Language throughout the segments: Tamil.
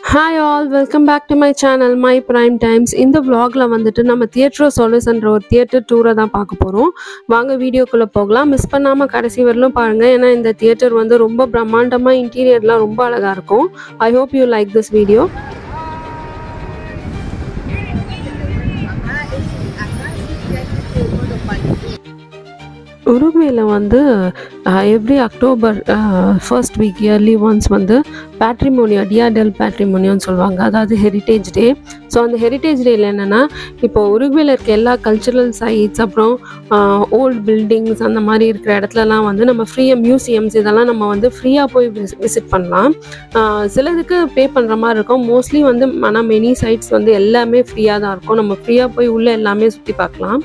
hi all welcome back to my channel my prime times இந்த vlogல வந்துட்டு நம்ம தியேட்டர் சொலுஸ்ன்ற ஒரு தியேட்டர் டூரை தான் பார்க்க போகிறோம் வாங்க வீடியோக்குள்ளே போகலாம் மிஸ் பண்ணாமல் கடைசி வரலும் பாருங்கள் ஏன்னா இந்த தியேட்டர் வந்து ரொம்ப பிரம்மாண்டமாக இன்டீரியர்லாம் ரொம்ப அழகாக இருக்கும் I hope you like this video உருகுவேல வந்து every October first week yearly once வந்து பேட்ரிமோனியா டியாடெல் பேட்ரிமோனியான்னு சொல்லுவாங்க அதாவது ஹெரிட்டேஜ் டே ஸோ அந்த ஹெரிட்டேஜ் டேயில் என்னென்னா இப்போ உருகுவேல இருக்க எல்லா கல்ச்சுரல் சைட்ஸ் அப்புறம் ஓல்டு பில்டிங்ஸ் அந்த மாதிரி இருக்கிற இடத்துலலாம் வந்து நம்ம ஃப்ரீயாக மியூசியம்ஸ் இதெல்லாம் நம்ம வந்து ஃப்ரீயாக போய் விசிட் பண்ணலாம் ஆஹ் சிலதுக்கு பே பண்ணுற மாதிரி இருக்கும் மோஸ்ட்லி வந்து ஆனால் மெனி சைட்ஸ் வந்து எல்லாமே ஃப்ரீயாக தான் இருக்கும் நம்ம ஃப்ரீயாக போய் உள்ளே எல்லாமே சுற்றி பார்க்கலாம்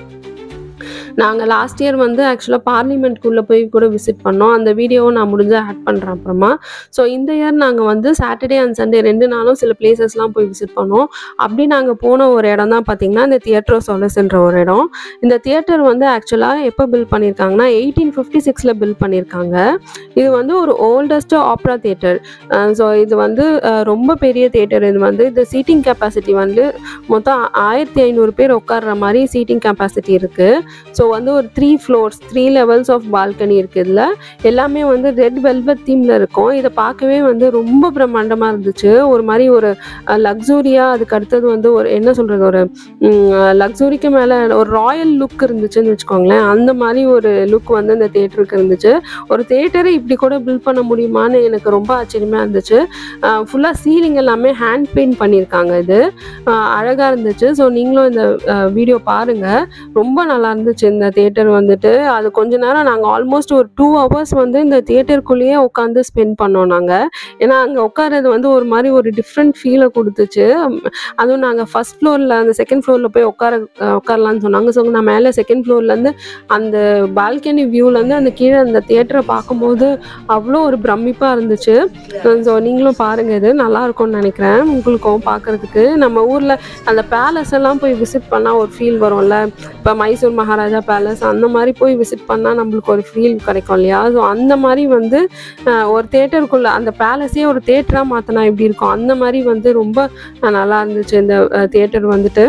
நாங்கள் லாஸ்ட் இயர் வந்து ஆக்சுவலாக பார்லிமெண்ட்குள்ளே போய் கூட விசிட் பண்ணோம் அந்த வீடியோவை நான் முடிஞ்சால் ஆட் பண்ணுறேன் அப்புறமா ஸோ இந்த இயர் நாங்கள் வந்து சாட்டர்டே அண்ட் சண்டே ரெண்டு நாளும் சில பிளேசஸ்லாம் போய் விசிட் பண்ணோம் அப்படி நாங்கள் போன ஒரு இடம் தான் பார்த்தீங்கன்னா இந்த தியேட்டர் சொலஸ்ன்ற ஒரு இடம் இந்த தியேட்டர் வந்து ஆக்சுவலாக எப்போ பில் பண்ணியிருக்காங்கன்னா எயிட்டீன் ஃபிஃப்டி சிக்ஸில் பில் பண்ணியிருக்காங்க இது வந்து ஒரு ஓல்டஸ்ட் ஆப்ரா தியேட்டர் ஸோ இது வந்து அஹ், ரொம்ப பெரிய தியேட்டர் இது வந்து இந்த சீட்டிங் கெப்பாசிட்டி வந்து மொத்தம் ஆயிரத்தி ஐநூறு பேர் உட்கார்ற மாதிரி சீட்டிங் கெப்பாசிட்டி இருக்குது ஸோ வந்து ஒரு three floors three levels of balcony இருக்குது இதில் எல்லாமே வந்து ரெட் வெல்வெட் தீமில் இருக்கும் இதை பார்க்கவே வந்து ரொம்ப பிரம்மாண்டமாக இருந்துச்சு ஒரு மாதிரி ஒரு லக்ஸூரியாக அதுக்கு அடுத்தது வந்து ஒரு என்ன சொல்கிறது ஒரு லக்ஸூரிக்கு மேலே ஒரு ராயல் லுக் இருந்துச்சுன்னு வச்சுக்கோங்களேன் அந்த மாதிரி ஒரு லுக் வந்து இந்த தேட்டருக்கு இருந்துச்சு ஒரு தேட்டரை இப்படி கூட பில்ட் பண்ண முடியுமான்னு எனக்கு ரொம்ப ஆச்சரியமாக இருந்துச்சு ஃபுல்லாக சீலிங் எல்லாமே ஹேண்ட் பெயிண்ட் பண்ணியிருக்காங்க இது அழகாக இருந்துச்சு ஸோ நீங்களும் இந்த வீடியோ பாருங்கள் ரொம்ப நல்லா இருந்துச்சு இந்த தேட்டர் வந்துட்டு அது கொஞ்ச நேரம் நாங்கள் ஆல்மோஸ்ட் ஒரு டூ ஹவர்ஸ் வந்து இந்த தேட்டருக்குள்ளேயே உட்காந்து ஸ்பெண்ட் பண்ணோம் நாங்கள் ஏன்னா அங்கே உட்கார்றது வந்து ஒரு மாதிரி ஒரு டிஃப்ரெண்ட் ஃபீலை கொடுத்துச்சு உம், அதுவும் நாங்கள் ஃபர்ஸ்ட் ஃப்ளோரில் அந்த செகண்ட் ஃப்ளோரில் போய் உட்கார அஹ், உட்காரலாம்னு சொன்னாங்க ஸோ நான் மேலே செகண்ட் ஃப்ளோர்லேருந்து அந்த பால்கனி வியூலேருந்து அந்த கீழே அந்த தியேட்டரை பார்க்கும்போது அவ்வளோ ஒரு பிரமிப்பாக இருந்துச்சு ஸோ நீங்களும் பாருங்கள் இது நல்லா இருக்கும்னு நினைக்கிறேன் உங்களுக்கும் பார்க்குறதுக்கு நம்ம ஊரில் அந்த பேலஸ் எல்லாம் போய் விசிட் பண்ணால் ஒரு ஃபீல் வரும்ல இப்போ மைசூர் மகாராஜா பேலஸ் அந்த மாதிரி போய் விசிட் பண்ணால் நம்மளுக்கு ஒரு ஃபீல் கிடைக்கும் இல்லையா ஸோ அந்த மாதிரி வந்து அஹ், ஒரு தேட்டருக்குள்ளே அந்த பேலஸே ஒரு தேட்டராக மாற்றினா எப்படி இருக்கும் அந்த மாதிரி வந்து ரொம்ப அஹ், நல்லா இருந்துச்சு இந்த தேட்டர் வந்துட்டு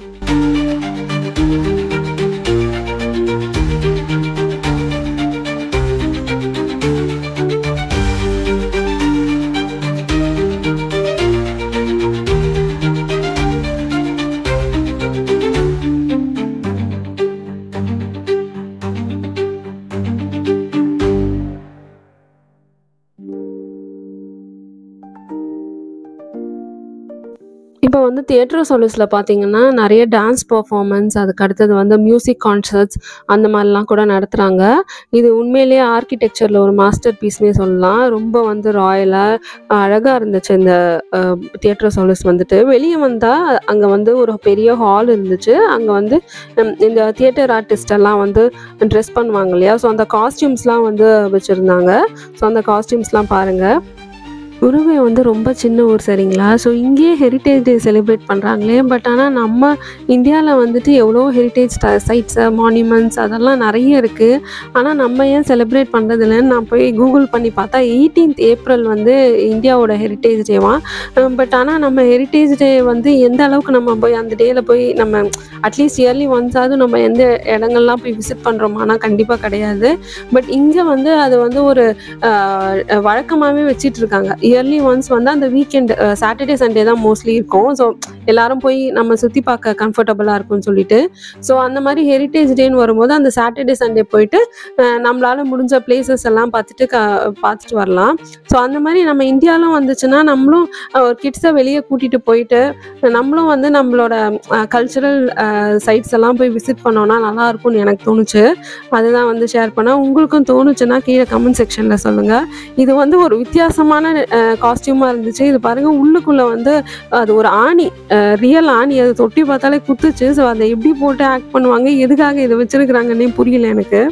இப்போ வந்து தியேட்டர் சொலிஸில் பார்த்தீங்கன்னா நிறைய டான்ஸ் பர்ஃபார்மன்ஸ் அதுக்கு அடுத்தது வந்து மியூசிக் கான்சர்ட்ஸ் அந்த மாதிரிலாம் கூட நடத்துகிறாங்க இது உண்மையிலேயே ஆர்கிடெக்சரில் ஒரு மாஸ்டர் பீஸ்னே சொல்லலாம் ரொம்ப வந்து ராயலாக அழகாக இருந்துச்சு இந்த தியேட்டர் சொலிஸ் வந்துட்டு வெளியே வந்தால் அங்கே வந்து ஒரு பெரிய ஹால் இருந்துச்சு அங்கே வந்து ஹம், இந்த தியேட்டர் ஆர்டிஸ்ட் எல்லாம் வந்து ட்ரெஸ் பண்ணுவாங்க இல்லையா ஸோ அந்த காஸ்டியூம்ஸ்லாம் வந்து வச்சுருந்தாங்க ஸோ அந்த காஸ்டியூம்ஸ்லாம் பாருங்கள் உருவே வந்து ரொம்ப சின்ன ஊர் சரிங்களா ஸோ இங்கேயே ஹெரிட்டேஜ் டே செலிப்ரேட் பண்ணுறாங்களே பட் ஆனால் நம்ம இந்தியாவில் வந்துட்டு எவ்வளோ ஹெரிட்டேஜ் சைட்ஸு மான்யூமெண்ட்ஸ் அதெல்லாம் நிறைய இருக்குது ஆனால் நம்ம ஏன் செலிப்ரேட் பண்ணுறதில்லன்னு நான் போய் கூகுள் பண்ணி பார்த்தா எயிட்டீன்த் ஏப்ரல் வந்து இந்தியாவோட ஹெரிட்டேஜ் டேவா பட் ஆனால் நம்ம ஹெரிட்டேஜ் டே வந்து எந்த அளவுக்கு நம்ம போய் அந்த டேயில் போய் நம்ம அட்லீஸ்ட் இயர்லி ஒன்ஸாவது நம்ம எந்த இடங்கள்லாம் போய் விசிட் பண்ணுறோமானா கண்டிப்பாக கிடையாது பட் இங்கே வந்து அது வந்து ஒரு வழக்கமாகவே வச்சிட்டு இருக்காங்க இயர்லி ஒன்ஸ் வந்து அந்த வீக்கெண்ட் சாட்டர்டே சண்டே தான் மோஸ்ட்லி இருக்கும் ஸோ எல்லாரும் போய் நம்ம சுற்றி பார்க்க கம்ஃபர்டபுளாக இருக்கும்னு சொல்லிட்டு ஸோ அந்த மாதிரி ஹெரிட்டேஜ் டேன்னு வரும்போது அந்த சாட்டர்டே சண்டே போயிட்டு அஹ், நம்மளால முடிஞ்ச பிளேசஸ் எல்லாம் பார்த்துட்டு க பார்த்துட்டு வரலாம் ஸோ அந்த மாதிரி நம்ம இந்தியாவிலும் வந்துச்சுன்னா நம்மளும் அஹ், ஒரு கிட்ஸை வெளியே கூட்டிகிட்டு போயிட்டு நம்மளும் வந்து நம்மளோட கல்ச்சுரல் சைட்ஸ் எல்லாம் போய் விசிட் பண்ணோம்னா நல்லா இருக்கும்னு எனக்கு தோணுச்சு அதுதான் வந்து ஷேர் பண்ணேன் உங்களுக்கும் தோணுச்சுன்னா கீழே கமெண்ட் செக்ஷனில் சொல்லுங்கள் இது வந்து ஒரு வித்தியாசமான காஸ்டியூமாக இருந்துச்சு இது பாருங்கள் உள்ளுக்குள்ளே வந்து அது ஒரு ஆணி ரியல் ஆணி அதை தொட்டி பார்த்தாலே குத்துச்சு ஸோ அதை எப்படி போட்டு ஆக்ட் பண்ணுவாங்க எதுக்காக இதை வச்சிருக்கிறாங்கன்னே புரியல எனக்கு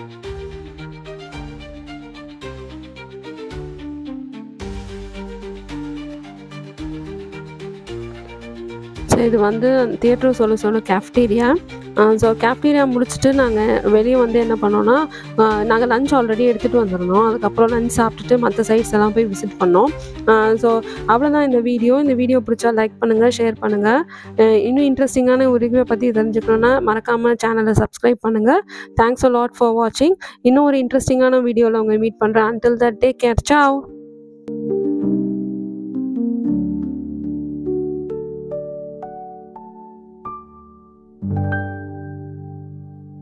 ஸோ இது வந்து தியேட்டர் சொல்ல சொல்ல கேஃப்டீரியா ஸோ கேஃப்டீரியா முடிச்சுட்டு நாங்கள் வெளியே வந்து என்ன பண்ணோன்னா நாங்கள் லஞ்ச் ஆல்ரெடி எடுத்துகிட்டு வந்திருந்தோம் அதுக்கப்புறம் லஞ்ச் சாப்பிட்டுட்டு மற்ற சைட்ஸ் எல்லாம் போய் விசிட் பண்ணோம் ஸோ அவ்வளோதான் இந்த வீடியோ இந்த வீடியோ பிடிச்சா லைக் பண்ணுங்கள் ஷேர் பண்ணுங்கள் இன்னும் இன்ட்ரெஸ்டிங்கான ஒரு ரிவ்யூவை பற்றி தெரிஞ்சுக்கணுன்னா மறக்காமல் சேனலை சப்ஸ்கிரைப் பண்ணுங்கள் தேங்க்ஸ் அ லாட் ஃபார் வாட்சிங் இன்னும் ஒரு இன்ட்ரெஸ்டிங்கான வீடியோவில் உங்களை மீட் பண்ணுறேன் until that take care Zhao